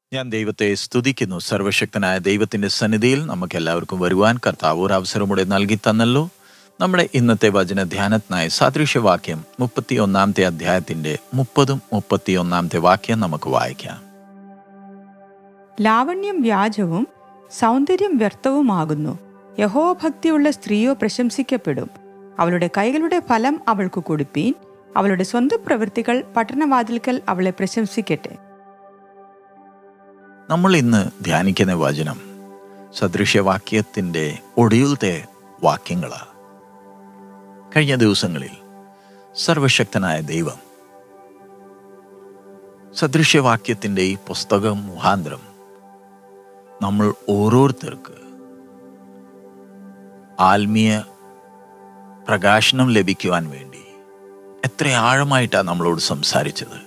ഞാൻ ദൈവത്തെ സ്തുതിക്കുന്നു സർവശക്തനായ ദൈവത്തിന്റെ സന്നിധിയിൽ നമുക്ക് എല്ലാവർക്കും വരുവാൻ കർത്താവ് ഒരു അവസരമൂടെ നൽകി തന്നല്ലോ നമ്മുടെ ഇന്നത്തെ വചന ധ്യാനത്തിനായി സാദൃശ്യവാക്യം മുപ്പത്തി ഒന്നാമത്തെ അധ്യായത്തിന്റെ മുപ്പതും മുപ്പത്തി ഒന്നാമത്തെ വാക്യം നമുക്ക് വായിക്കാം ലാവണ്യം വ്യാജവും സൗന്ദര്യം വ്യർത്ഥവുമാകുന്നു യഹോഭക്തിയുള്ള സ്ത്രീയോ പ്രശംസിക്കപ്പെടും അവളുടെ കൈകളുടെ ഫലം അവൾക്ക് കൊടുപ്പീൻ അവളുടെ സ്വന്തം പ്രവൃത്തികൾ പട്ടണവാതിൽക്കൽ അവളെ പ്രശംസിക്കട്ടെ നമ്മൾ ഇന്ന് ധ്യാനിക്കുന്ന വചനം സദൃശ്യവാക്യത്തിന്റെ ഒടുവിലത്തെ വാക്യങ്ങളാണ് കഴിഞ്ഞ ദിവസങ്ങളിൽ സർവശക്തനായ ദൈവം സദൃശ്യവാക്യത്തിന്റെ ഈ പുസ്തകം മുഖാന്തരം നമ്മൾ ഓരോരുത്തർക്ക് ആത്മീയ പ്രകാശനം ലഭിക്കുവാൻ വേണ്ടി എത്ര ആഴമായിട്ടാണ് നമ്മളോട് സംസാരിച്ചത്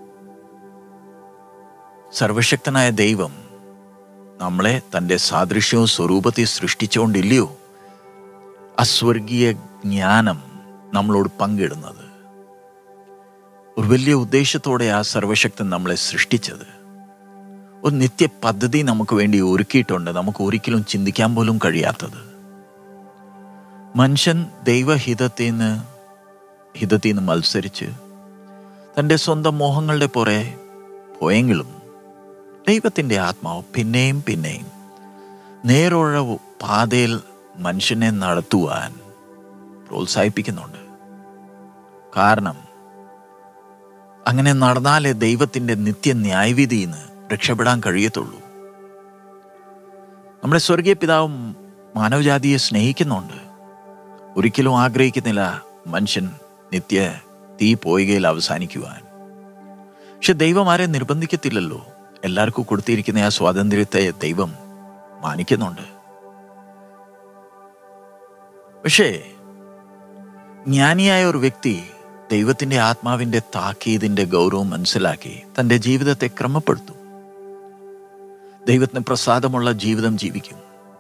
സർവശക്തനായ ദൈവം നമ്മളെ തൻ്റെ സാദൃശ്യവും സ്വരൂപത്തെ സൃഷ്ടിച്ചുകൊണ്ടില്ലയോ അസ്വർഗീയ ജ്ഞാനം നമ്മളോട് പങ്കിടുന്നത് ഒരു വലിയ ഉദ്ദേശത്തോടെ ആ സർവശക്തൻ നമ്മളെ സൃഷ്ടിച്ചത് ഒരു നിത്യ പദ്ധതി നമുക്ക് വേണ്ടി ഒരുക്കിയിട്ടുണ്ട് നമുക്ക് ഒരിക്കലും ചിന്തിക്കാൻ പോലും കഴിയാത്തത് മനുഷ്യൻ ദൈവഹിതത്തിൽ നിന്ന് ഹിതത്തിൽ നിന്ന് മത്സരിച്ച് തൻ്റെ സ്വന്തം മോഹങ്ങളുടെ പുറേ പോയെങ്കിലും ദൈവത്തിൻ്റെ ആത്മാവ് പിന്നെയും പിന്നെയും നേരുള്ള പാതയിൽ മനുഷ്യനെ നടത്തുവാൻ പ്രോത്സാഹിപ്പിക്കുന്നുണ്ട് കാരണം അങ്ങനെ നടന്നാലേ ദൈവത്തിൻ്റെ നിത്യ ന്യായവിധിയിൽ നിന്ന് രക്ഷപ്പെടാൻ കഴിയത്തുള്ളൂ നമ്മുടെ സ്വർഗീയ പിതാവ് മാനവജാതിയെ സ്നേഹിക്കുന്നുണ്ട് ഒരിക്കലും ആഗ്രഹിക്കുന്നില്ല മനുഷ്യൻ നിത്യ തീ പോയികയിൽ അവസാനിക്കുവാൻ പക്ഷെ ദൈവം ആരെ നിർബന്ധിക്കത്തില്ലല്ലോ എല്ലാവർക്കും കൊടുത്തിരിക്കുന്ന ആ സ്വാതന്ത്ര്യത്തെ ദൈവം മാനിക്കുന്നുണ്ട് പക്ഷേ ജ്ഞാനിയായ ഒരു വ്യക്തി ദൈവത്തിന്റെ ആത്മാവിന്റെ താക്കീതിന്റെ ഗൗരവം മനസ്സിലാക്കി തന്റെ ജീവിതത്തെ ക്രമപ്പെടുത്തും ദൈവത്തിന് പ്രസാദമുള്ള ജീവിതം ജീവിക്കും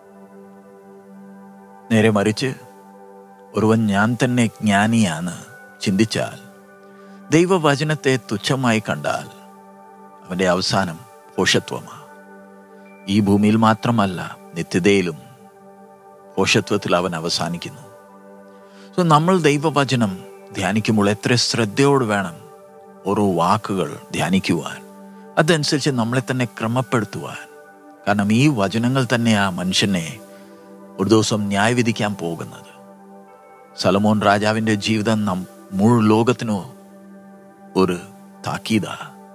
നേരെ മറിച്ച് ഒരുവൻ ഞാൻ തന്നെ ജ്ഞാനിയാണ് ചിന്തിച്ചാൽ ദൈവവചനത്തെ തുച്ഛമായി കണ്ടാൽ അവന്റെ അവസാനം പോഷത്വമാണ് ഈ ഭൂമിയിൽ മാത്രമല്ല നിത്യതയിലും പോഷത്വത്തിൽ അവൻ അവസാനിക്കുന്നു സോ നമ്മൾ ദൈവവചനം ധ്യാനിക്കുമ്പോൾ എത്ര ശ്രദ്ധയോട് വേണം ഓരോ വാക്കുകൾ ധ്യാനിക്കുവാൻ അതനുസരിച്ച് നമ്മളെ തന്നെ ക്രമപ്പെടുത്തുവാൻ കാരണം ഈ വചനങ്ങൾ തന്നെ ആ മനുഷ്യനെ ഒരു ദിവസം ന്യായവിധിക്കാൻ പോകുന്നത് സലമോൻ രാജാവിൻ്റെ ജീവിതം നം മുഴു ലോകത്തിനു ഒരു താക്കീതാ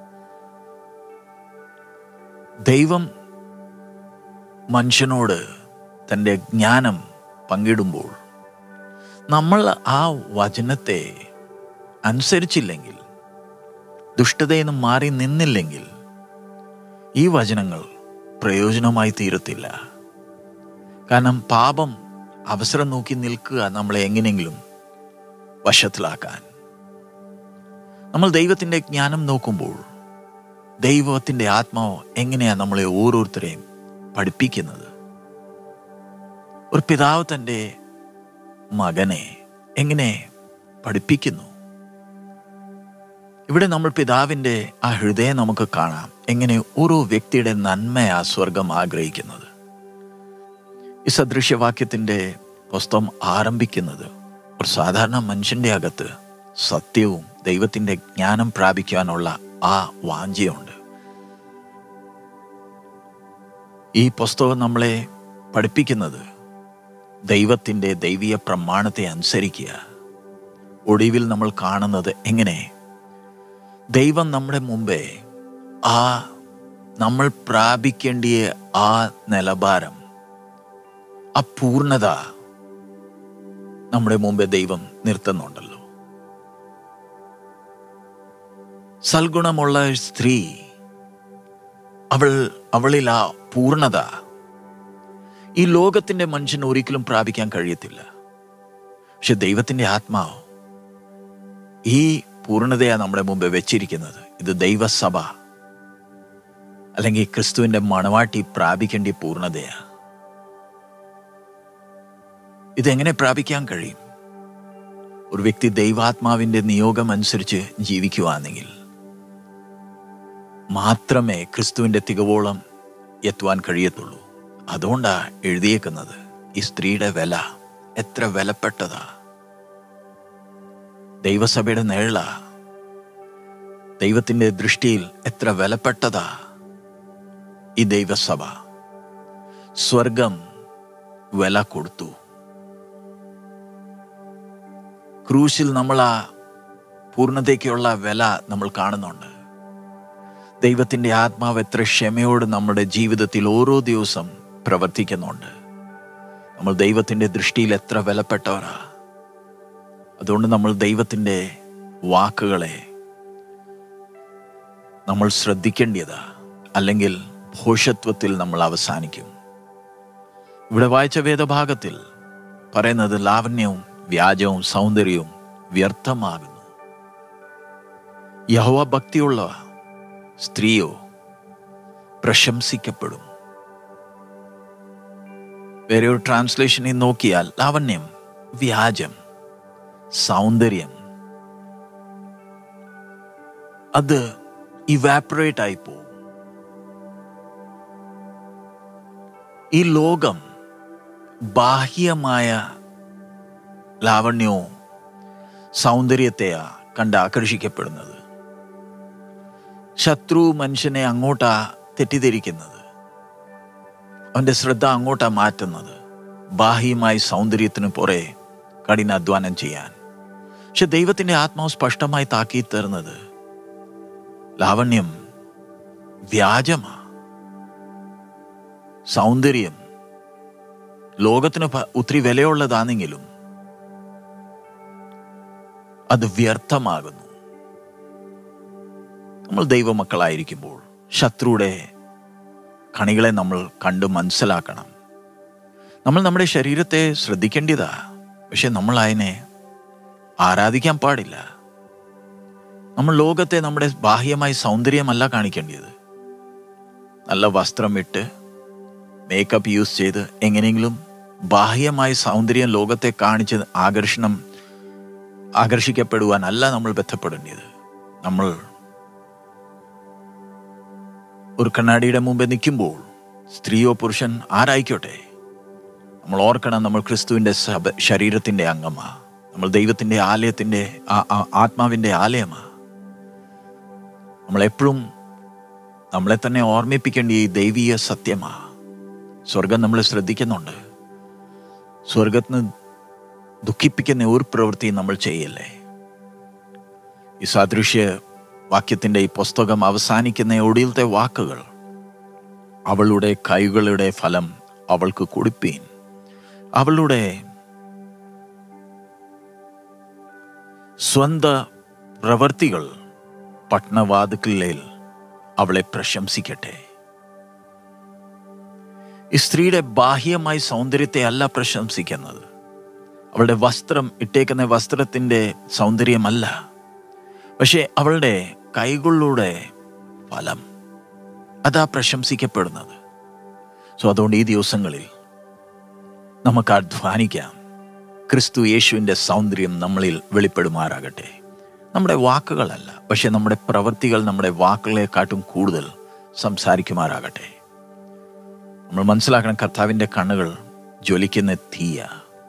ദൈവം മനുഷ്യനോട് തൻ്റെ ജ്ഞാനം പങ്കിടുമ്പോൾ നമ്മൾ ആ വചനത്തെ അനുസരിച്ചില്ലെങ്കിൽ ദുഷ്ടതയിൽ നിന്ന് മാറി നിന്നില്ലെങ്കിൽ ഈ വചനങ്ങൾ പ്രയോജനമായി തീരത്തില്ല കാരണം പാപം അവസരം നോക്കി നിൽക്കുക നമ്മളെ എങ്ങനെയെങ്കിലും വശത്തിലാക്കാൻ നമ്മൾ ദൈവത്തിൻ്റെ ജ്ഞാനം നോക്കുമ്പോൾ ദൈവത്തിൻ്റെ ആത്മാവ് എങ്ങനെയാണ് നമ്മളെ ഓരോരുത്തരെയും പഠിപ്പിക്കുന്നത് ഒരു പിതാവ് തൻ്റെ മകനെ എങ്ങനെ പഠിപ്പിക്കുന്നു ഇവിടെ നമ്മൾ പിതാവിൻ്റെ ആ ഹൃദയം നമുക്ക് കാണാം എങ്ങനെ ഓരോ വ്യക്തിയുടെ നന്മയാ സ്വർഗം ആഗ്രഹിക്കുന്നത് ഈ സദൃശ്യവാക്യത്തിൻ്റെ പുസ്തകം ആരംഭിക്കുന്നത് ഒരു സാധാരണ മനുഷ്യന്റെ അകത്ത് സത്യവും ദൈവത്തിൻ്റെ ജ്ഞാനം പ്രാപിക്കാനുള്ള ആ വാഞ്ചയുണ്ട് ഈ പുസ്തകം നമ്മളെ പഠിപ്പിക്കുന്നത് ദൈവത്തിൻ്റെ ദൈവീയ പ്രമാണത്തെ അനുസരിക്കുക ഒടുവിൽ നമ്മൾ കാണുന്നത് എങ്ങനെ ദൈവം നമ്മുടെ മുമ്പേ ആ നമ്മൾ പ്രാപിക്കേണ്ടിയ ആ നിലവാരം ആ പൂർണ്ണത നമ്മുടെ മുമ്പേ ദൈവം നിർത്തുന്നുണ്ടല്ലോ സൽഗുണമുള്ള സ്ത്രീ അവൾ അവളിൽ ആ പൂർണ്ണത ഈ ലോകത്തിന്റെ മനുഷ്യന് ഒരിക്കലും പ്രാപിക്കാൻ കഴിയത്തില്ല പക്ഷെ ദൈവത്തിന്റെ ആത്മാവ് ഈ പൂർണ്ണതയാണ് നമ്മുടെ മുമ്പ് വെച്ചിരിക്കുന്നത് ഇത് ദൈവസഭ അല്ലെങ്കിൽ ക്രിസ്തുവിന്റെ മണവാട്ടി പ്രാപിക്കേണ്ട പൂർണ്ണതയാ ഇതെങ്ങനെ പ്രാപിക്കാൻ കഴിയും ഒരു വ്യക്തി ദൈവാത്മാവിന്റെ നിയോഗം അനുസരിച്ച് ജീവിക്കുവാണെങ്കിൽ മാത്രമേ ക്രിസ്തുവിൻ്റെ തികവോളം എത്തുവാൻ കഴിയത്തുള്ളൂ അതുകൊണ്ടാ എഴുതിയേക്കുന്നത് ഈ സ്ത്രീയുടെ വില എത്ര വിലപ്പെട്ടതാ ദൈവസഭയുടെ നേള ദൈവത്തിൻ്റെ ദൃഷ്ടിയിൽ എത്ര വിലപ്പെട്ടതാ ഈ ദൈവസഭ സ്വർഗം വില കൊടുത്തു ക്രൂശിൽ നമ്മൾ ആ പൂർണ്ണതയ്ക്കുള്ള വില നമ്മൾ കാണുന്നുണ്ട് ദൈവത്തിൻ്റെ ആത്മാവ് എത്ര ക്ഷമയോട് നമ്മുടെ ജീവിതത്തിൽ ഓരോ ദിവസം പ്രവർത്തിക്കുന്നുണ്ട് നമ്മൾ ദൈവത്തിൻ്റെ ദൃഷ്ടിയിൽ എത്ര വിലപ്പെട്ടവരാ അതുകൊണ്ട് നമ്മൾ ദൈവത്തിൻ്റെ വാക്കുകളെ നമ്മൾ ശ്രദ്ധിക്കേണ്ടതാ അല്ലെങ്കിൽ ഭോഷത്വത്തിൽ നമ്മൾ അവസാനിക്കും ഇവിടെ വായിച്ച വേദഭാഗത്തിൽ പറയുന്നത് ലാവണ്യവും വ്യാജവും സൗന്ദര്യവും വ്യർത്ഥമാകുന്നു യഹോവ ഭക്തിയുള്ള സ്ത്രീയോ പ്രശംസിക്കപ്പെടും വേറെ ഒരു ട്രാൻസ്ലേഷനിൽ നോക്കിയാൽ ലാവണ്യം വ്യാജം സൗന്ദര്യം അത് ഇവാപ്പറേറ്റ് ആയി പോകും ഈ ലോകം ബാഹ്യമായ ലാവണ്യവും സൗന്ദര്യത്തെയാ കണ്ട് ആകർഷിക്കപ്പെടുന്നത് ശത്രു മനുഷ്യനെ അങ്ങോട്ടാ തെറ്റിദ്ധരിക്കുന്നത് അവന്റെ ശ്രദ്ധ അങ്ങോട്ടാ മാറ്റുന്നത് ബാഹ്യമായി സൗന്ദര്യത്തിന് പുറേ കഠിനാധ്വാനം ചെയ്യാൻ പക്ഷെ ദൈവത്തിന്റെ ആത്മാവ് സ്പഷ്ടമായി താക്കി തരുന്നത് ലാവണ്യം വ്യാജമാ സൗന്ദര്യം ലോകത്തിന് പ- ഒത്തിരി വിലയുള്ളതാണെങ്കിലും അത് വ്യർത്ഥമാകുന്നു നമ്മൾ ദൈവമക്കളായിരിക്കുമ്പോൾ ശത്രുയുടെ കണികളെ നമ്മൾ കണ്ട് മനസ്സിലാക്കണം നമ്മൾ നമ്മുടെ ശരീരത്തെ ശ്രദ്ധിക്കേണ്ടതാ പക്ഷെ നമ്മൾ അതിനെ ആരാധിക്കാൻ പാടില്ല നമ്മൾ ലോകത്തെ നമ്മുടെ ബാഹ്യമായി സൗന്ദര്യമല്ല കാണിക്കേണ്ടത് നല്ല വസ്ത്രം ഇട്ട് മേക്കപ്പ് യൂസ് ചെയ്ത് എങ്ങനെയെങ്കിലും ബാഹ്യമായ സൗന്ദര്യം ലോകത്തെ കാണിച്ച് ആകർഷണം ആകർഷിക്കപ്പെടുവാനല്ല നമ്മൾ ബന്ധപ്പെടേണ്ടത് നമ്മൾ ഒരു കണ്ണാടിയുടെ മുമ്പ് നിൽക്കുമ്പോൾ സ്ത്രീയോ പുരുഷൻ ആരായിക്കോട്ടെ നമ്മൾ ഓർക്കണം നമ്മൾ ക്രിസ്തുവിൻ്റെ സഭ ശരീരത്തിൻ്റെ അംഗമാ നമ്മൾ ദൈവത്തിൻ്റെ ആലയത്തിൻ്റെ ആ- ആ- ആത്മാവിൻ്റെ ആലയമാ നമ്മളെപ്പോഴും നമ്മളെ തന്നെ ഓർമ്മിപ്പിക്കേണ്ട ഈ ദൈവീയ സത്യമാ സ്വർഗം നമ്മൾ ശ്രദ്ധിക്കുന്നുണ്ട് സ്വർഗത്തിന് ദുഃഖിപ്പിക്കുന്ന ഒരു പ്രവൃത്തിയും നമ്മൾ ചെയ്യല്ലേ ഈ സാദൃശ്യ വാക്യത്തിന്റെ ഈ പുസ്തകം അവസാനിക്കുന്ന ഒടുവിലത്തെ വാക്കുകൾ അവളുടെ കൈകളുടെ ഫലം അവൾക്ക് കൊടുപ്പീൻ അവളുടെ സ്വന്ത പ്രവർത്തികൾ പട്ടണവാതുക്കളിൽ അവളെ പ്രശംസിക്കട്ടെ ഈ സ്ത്രീയുടെ ബാഹ്യമായ സൗന്ദര്യത്തെ അല്ല പ്രശംസിക്കുന്നത് അവളുടെ വസ്ത്രം ഇട്ടേക്കുന്ന വസ്ത്രത്തിന്റെ സൗന്ദര്യമല്ല പക്ഷെ അവളുടെ കൈകളിലൂടെ ഫലം അതാ പ്രശംസിക്കപ്പെടുന്നത് സോ അതുകൊണ്ട് ഈ ദിവസങ്ങളിൽ നമുക്ക് അധ്വാനിക്കാം ക്രിസ്തു യേശുവിൻ്റെ സൗന്ദര്യം നമ്മളിൽ വെളിപ്പെടുമാറാകട്ടെ നമ്മുടെ വാക്കുകളല്ല പക്ഷെ നമ്മുടെ പ്രവൃത്തികൾ നമ്മുടെ വാക്കുകളെക്കാട്ടും കൂടുതൽ സംസാരിക്കുമാറാകട്ടെ നമ്മൾ മനസ്സിലാക്കണം കർത്താവിൻ്റെ കണ്ണുകൾ ജ്വലിക്കുന്ന തീയ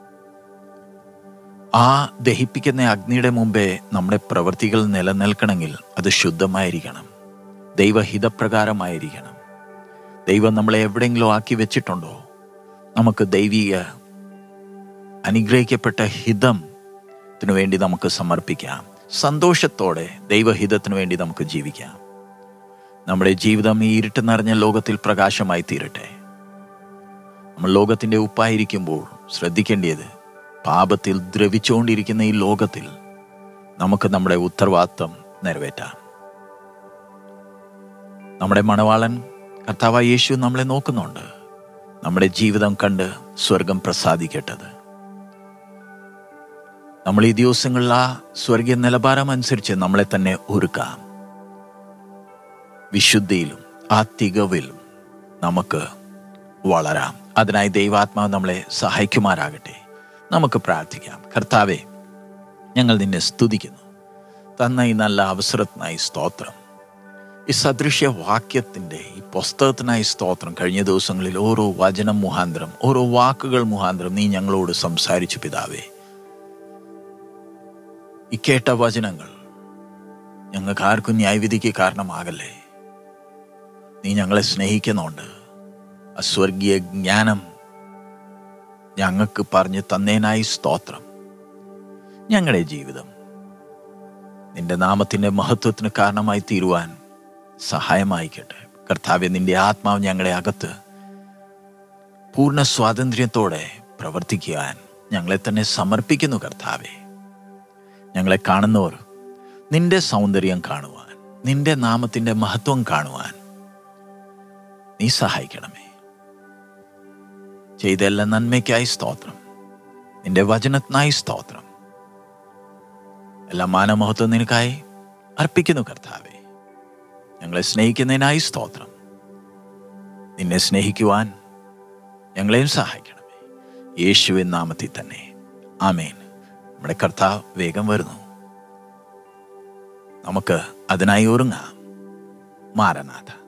ആ ദഹിപ്പിക്കുന്ന അഗ്നിയുടെ മുമ്പേ നമ്മുടെ പ്രവൃത്തികൾ നിലനിൽക്കണമെങ്കിൽ അത് ശുദ്ധമായിരിക്കണം ദൈവഹിതപ്രകാരമായിരിക്കണം ദൈവം നമ്മളെ എവിടെയെങ്കിലും ആക്കി വെച്ചിട്ടുണ്ടോ നമുക്ക് ദൈവീയ അനുഗ്രഹിക്കപ്പെട്ട ഹിതത്തിനു വേണ്ടി നമുക്ക് സമർപ്പിക്കാം സന്തോഷത്തോടെ ദൈവഹിതത്തിനു വേണ്ടി നമുക്ക് ജീവിക്കാം നമ്മുടെ ജീവിതം ഈ ഇരുട്ട് നിറഞ്ഞ ലോകത്തിൽ പ്രകാശമായി തീരട്ടെ നമ്മൾ ലോകത്തിന്റെ ഉപ്പായിരിക്കുമ്പോൾ ശ്രദ്ധിക്കേണ്ടത് പാപത്തിൽ ദ്രവിച്ചുകൊണ്ടിരിക്കുന്ന ഈ ലോകത്തിൽ നമുക്ക് നമ്മുടെ ഉത്തരവാദിത്വം നിറവേറ്റാം നമ്മുടെ മണവാളൻ കർത്താവായ യേശു നമ്മളെ നോക്കുന്നുണ്ട് നമ്മുടെ ജീവിതം കണ്ട് സ്വർഗം പ്രസാദിക്കട്ടത് നമ്മൾ ഈ ദിവസങ്ങളിൽ ആ സ്വർഗീയ നിലവാരം അനുസരിച്ച് നമ്മളെ തന്നെ ഒരുക്കാം വിശുദ്ധിയിലും ആ തികവിലും നമുക്ക് വളരാം അതിനായി ദൈവാത്മാവ് നമ്മളെ സഹായിക്കുമാറാകട്ടെ നമുക്ക് പ്രാർത്ഥിക്കാം കർത്താവെ ഞങ്ങൾ നിന്നെ സ്തുതിക്കുന്നു തന്ന ഈ നല്ല അവസരത്തിനായി സ്തോത്രം ഈ സദൃശ്യ വാക്യത്തിൻ്റെ ഈ പുസ്തകത്തിനായി സ്തോത്രം കഴിഞ്ഞ ദിവസങ്ങളിൽ ഓരോ വചനം മുഖാന്തരം ഓരോ വാക്കുകൾ മുഖാന്തരം നീ ഞങ്ങളോട് സംസാരിച്ചു പിതാവേ ഈ കേട്ട വചനങ്ങൾ ഞങ്ങൾക്ക് ആർക്കും ന്യായവിധിക്ക് കാരണമാകല്ലേ നീ ഞങ്ങളെ സ്നേഹിക്കുന്നുണ്ട് അസ്വർഗീയ ജ്ഞാനം ഞങ്ങൾക്ക് പറഞ്ഞു തന്നേനായി സ്തോത്രം ഞങ്ങളുടെ ജീവിതം നിന്റെ നാമത്തിൻ്റെ മഹത്വത്തിന് കാരണമായി തീരുവാൻ സഹായമായിക്കട്ടെ കർത്താവെ നിന്റെ ആത്മാവ് ഞങ്ങളുടെ അകത്ത് പൂർണ്ണ സ്വാതന്ത്ര്യത്തോടെ പ്രവർത്തിക്കുവാൻ ഞങ്ങളെ തന്നെ സമർപ്പിക്കുന്നു കർത്താവെ ഞങ്ങളെ കാണുന്നവർ നിന്റെ സൗന്ദര്യം കാണുവാൻ നിന്റെ നാമത്തിൻ്റെ മഹത്വം കാണുവാൻ നീ സഹായിക്കണമേ ചെയ്ത എല്ലാ നന്മയ്ക്കായി സ്തോത്രം നിന്റെ വചനത്തിനായി സ്തോത്രം എല്ലാ മാനമഹത്വം നിനക്കായി അർപ്പിക്കുന്നു കർത്താവെ ഞങ്ങളെ സ്നേഹിക്കുന്നതിനായി സ്തോത്രം നിന്നെ സ്നേഹിക്കുവാൻ ഞങ്ങളെയും സഹായിക്കണമേ യേശുവിൻ നാമത്തിൽ തന്നെ ആമേൻ നമ്മുടെ കർത്താവ് വേഗം വരുന്നു നമുക്ക് അതിനായി ഒരുങ്ങാം മാരനാഥ